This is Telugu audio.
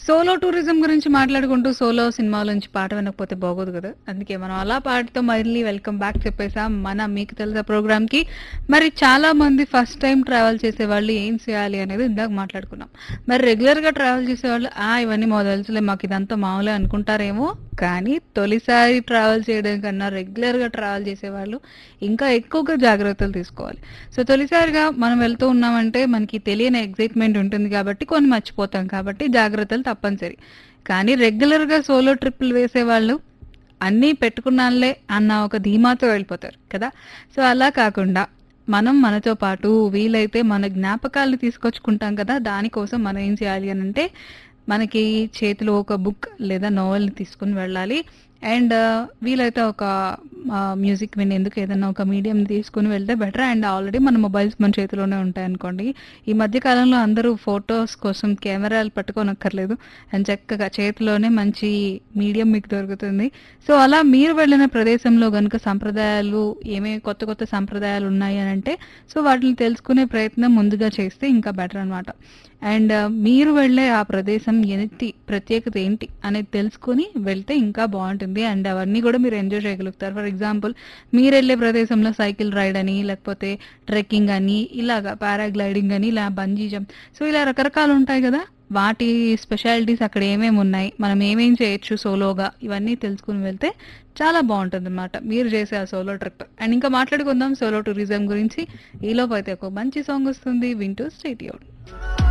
సోలో టూరిజం గురించి మాట్లాడుకుంటూ సోలో సినిమాల నుంచి పాట వినకపోతే బాగోదు కదా అందుకే మనం అలా పాటతో మళ్ళీ వెల్కమ్ బ్యాక్ చెప్పేసాం మన మీకు తెలుసా ప్రోగ్రామ్ కి మరి చాలా మంది ఫస్ట్ టైం ట్రావెల్ చేసే వాళ్ళు ఏం చేయాలి అనేది ఇందాక మాట్లాడుకున్నాం మరి రెగ్యులర్ గా ట్రావెల్ చేసే వాళ్ళు ఆ ఇవన్నీ మా తెలుసులే మాకు ఇదంతా మామూలే అనుకుంటారేమో కానీ తొలిసారి ట్రావెల్ చేయడం కన్నా రెగ్యులర్ గా ట్రావెల్ చేసే వాళ్ళు ఇంకా ఎక్కువగా జాగ్రత్తలు తీసుకోవాలి సో తొలిసారిగా మనం వెళ్తూ ఉన్నామంటే మనకి తెలియని ఎగ్జైట్మెంట్ ఉంటుంది కాబట్టి కొన్ని మర్చిపోతాం కాబట్టి జాగ్రత్తలు తప్పనిసరి కానీ రెగ్యులర్ గా సోలో ట్రిప్పులు వేసే వాళ్ళు అన్నీ పెట్టుకున్నానులే అన్న ఒక ధీమాతో వెళ్ళిపోతారు కదా సో అలా కాకుండా మనం మనతో పాటు వీలైతే మన జ్ఞాపకాలను తీసుకొచ్చుకుంటాం కదా దానికోసం మనం ఏం చేయాలి అని అంటే మనకి చేతిలో ఒక బుక్ లేదా నోవెల్ని తీసుకుని వెళ్ళాలి అండ్ వీలైతే ఒక మ్యూజిక్ వినేందుకు ఏదైనా ఒక మీడియం తీసుకుని వెళ్తే బెటర్ అండ్ ఆల్రెడీ మన మొబైల్స్ మన చేతిలోనే ఉంటాయి అనుకోండి ఈ మధ్య కాలంలో అందరూ ఫొటోస్ కోసం కెమెరాలు పట్టుకోనక్కర్లేదు అండ్ చక్కగా చేతిలోనే మంచి మీడియం మీకు దొరుకుతుంది సో అలా మీరు వెళ్ళిన ప్రదేశంలో కనుక సంప్రదాయాలు ఏమేమి కొత్త కొత్త సంప్రదాయాలు ఉన్నాయి అని అంటే సో వాటిని తెలుసుకునే ప్రయత్నం ముందుగా చేస్తే ఇంకా బెటర్ అనమాట అండ్ మీరు వెళ్ళే ఆ ప్రదేశం ఏంటి ప్రత్యేకత ఏంటి అనేది తెలుసుకుని వెళ్తే ఇంకా బాగుంటుంది అండ్ అవన్నీ కూడా మీరు ఎంజాయ్ చేయగలుగుతారు ఫర్ ఎగ్జాంపుల్ మీరు వెళ్ళే ప్రదేశంలో సైకిల్ రైడ్ అని లేకపోతే ట్రెక్కింగ్ అని ఇలాగా పారాగ్లైడింగ్ అని ఇలా బంజీ జంప్ సో ఇలా రకరకాలు ఉంటాయి కదా వాటి స్పెషాలిటీస్ అక్కడ ఏమేమి ఉన్నాయి మనం ఏమేం చేయొచ్చు సోలోగా ఇవన్నీ తెలుసుకుని వెళ్తే చాలా బాగుంటుంది అనమాట మీరు చేసే ఆ సోలో ట్రిప్ అండ్ ఇంకా మాట్లాడుకుందాం సోలో టూరిజం గురించి ఈలోపు అయితే ఒక మంచి సాంగ్ వస్తుంది వింటూ స్టేట్